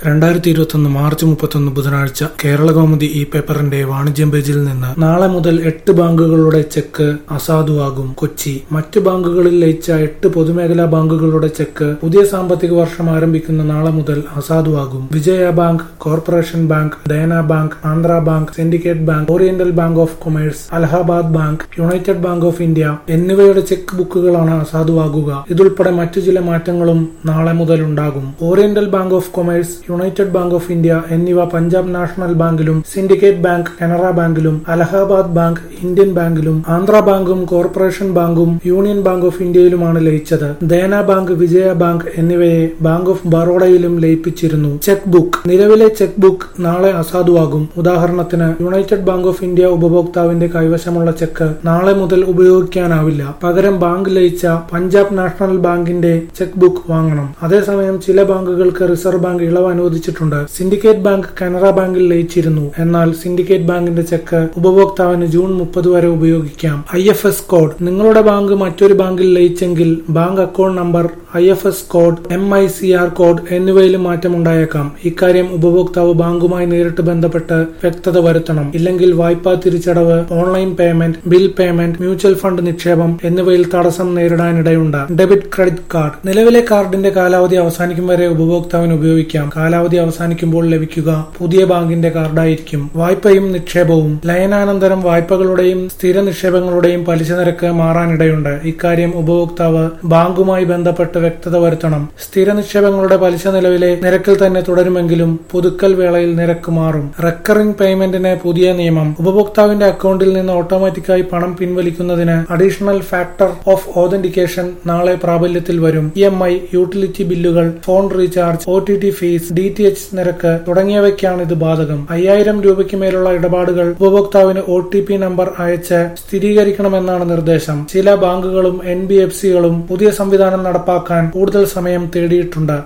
രണ്ടായിരത്തി ഇരുപത്തൊന്ന് മാർച്ച് മുപ്പത്തൊന്ന് ബുധനാഴ്ച കേരളകൗമുദി ഈ പേപ്പറിന്റെ വാണിജ്യം പേജിൽ നിന്ന് നാളെ മുതൽ എട്ട് ബാങ്കുകളുടെ ചെക്ക് അസാധുവാകും കൊച്ചി മറ്റ് ബാങ്കുകളിൽ ലയിച്ച എട്ട് പൊതുമേഖലാ ബാങ്കുകളുടെ ചെക്ക് പുതിയ സാമ്പത്തിക വർഷം ആരംഭിക്കുന്ന നാളെ മുതൽ അസാധുവാകും Vijaya bank corporation bank Dena bank Andhra bank syndicate bank oriental bank of commerce Allahabad bank united bank of India എന്നിവയുടെ ചെക്ക് ബുക്കുകളാണ് അസാധുവാകുക ഇതുൾപ്പെടെ മറ്റു ചില മാറ്റങ്ങളും നാളെ മുതൽ ഉണ്ടാകും oriental bank of commerce united bank of India എന്നിവ പഞ്ചാബ് നാഷണൽ ബാങ്കിലും സിൻഡിക്കേറ്റ് ബാങ്ക് കനറ ബാങ്കിലും അലഹാബാദ് ബാങ്ക് ഇന്ത്യൻ ബാങ്കിലും ആന്ധ്ര ബാങ്കും കോർപ്പറേഷൻ ബാങ്കും യൂണിയൻ ബാങ്ക് ഓഫ് ഇന്ത്യയിലുമാണ് ലയിച്ചത് ദേന ബാങ്ക് വിജയ ബാങ്ക് എന്നിവയെ ബാങ്ക് ഓഫ് ബറോഡയിലും ലയിപ്പിച്ചിരുന്നു ചെക്ക് ബുക്ക് നിലവിലെ ചെക്ക് ബുക്ക് നാളെ അസാധുവാകും ഉദാഹരണത്തിന് യുണൈറ്റഡ് ബാങ്ക് ഓഫ് ഇന്ത്യ ഉപഭോക്താവിന്റെ കൈവശമുള്ള ചെക്ക് നാളെ മുതൽ ഉപയോഗിക്കാനാവില്ല പകരം ബാങ്ക് ലയിച്ച പഞ്ചാബ് നാഷണൽ ബാങ്കിന്റെ ചെക്ക് ബുക്ക് വാങ്ങണം അതേസമയം ചില ബാങ്കുകൾക്ക് റിസർവ് ബാങ്ക് ഇളവ് അനുവദിച്ചിട്ടുണ്ട് സിൻഡിക്കേറ്റ് ബാങ്ക് കനറ ബാങ്കിൽ ലയിച്ചിരുന്നു എന്നാൽ സിൻഡിക്കേറ്റ് ബാങ്കിന്റെ ചെക്ക് ഉപഭോക്താവിന് ജൂൺ മുപ്പത് വരെ ഉപയോഗിക്കാം ഐ എഫ് എസ് കോഡ് നിങ്ങളുടെ ബാങ്ക് മറ്റൊരു ബാങ്കിൽ ലയിച്ചെങ്കിൽ bank account number I F S code M I C R code എന്നിവയിലും മാറ്റമുണ്ടായേക്കാം ഇക്കാര്യം ഉപഭോക്താവ് ബാങ്കുമായി നേരിട്ട് ബന്ധപ്പെട്ട് വ്യക്തത വരുത്തണം ഇല്ലെങ്കിൽ വായ്പാ തിരിച്ചടവ് online payment bill payment mutual fund നിക്ഷേപം എന്നിവയിൽ തടസ്സം നേരിടാനിടയുണ്ട് ഡെബിറ്റ് ക്രെഡിറ്റ് കാർഡ് നിലവിലെ കാർഡിന്റെ കാലാവധി അവസാനിക്കും വരെ ഉപഭോക്താവിന് ഉപയോഗിക്കാം കാലാവധി അവസാനിക്കുമ്പോൾ ലഭിക്കുക പുതിയ ബാങ്കിന്റെ കാർഡായിരിക്കും വായ്പയും നിക്ഷേപവും ലയനാനന്തരം വായ്പകളുടെയും സ്ഥിര നിക്ഷേപങ്ങളുടെയും പലിശ നിരക്ക് മാറാനിടയുണ്ട് ഇക്കാര്യം ഉപഭോക്താവ് ബാങ്കുമായി ബന്ധപ്പെട്ട് വ്യക്തത വരുത്തണം സ്ഥിര നിക്ഷേപങ്ങളുടെ പലിശ നിലവിലെ നിരക്കിൽ തന്നെ തുടരുമെങ്കിലും പുതുക്കൽ വേളയിൽ നിരക്ക് മാറും റെക്കറിംഗ് പേയ്മെന്റിന് പുതിയ നിയമം ഉപഭോക്താവിന്റെ അക്കൗണ്ടിൽ നിന്ന് ഓട്ടോമാറ്റിക്കായി പണം പിൻവലിക്കുന്നതിന് അഡീഷണൽ ഫാക്ടർ ഓഫ് ഓതന്റിക്കേഷൻ നാളെ പ്രാബല്യത്തിൽ വരും ഇ എം ഐ യൂട്ടിലിറ്റി ബില്ലുകൾ phone recharge O T T fees D T H നിരക്ക് തുടങ്ങിയവയ്ക്കാണ് ഇത് ബാധകം അയ്യായിരം രൂപയ്ക്ക് മേലുള്ള ഇടപാടുകൾ ഉപഭോക്താവിന് ഒ ടി പി നമ്പർ അയച്ച് സ്ഥിരീകരിക്കണമെന്നാണ് നിർദ്ദേശം ചില ബാങ്കുകളും എൻ ബി എഫ് സികളും പുതിയ സംവിധാനം നടപ്പാക്കാൻ കൂടുതൽ സമയം തേടിയിട്ടുണ്ട്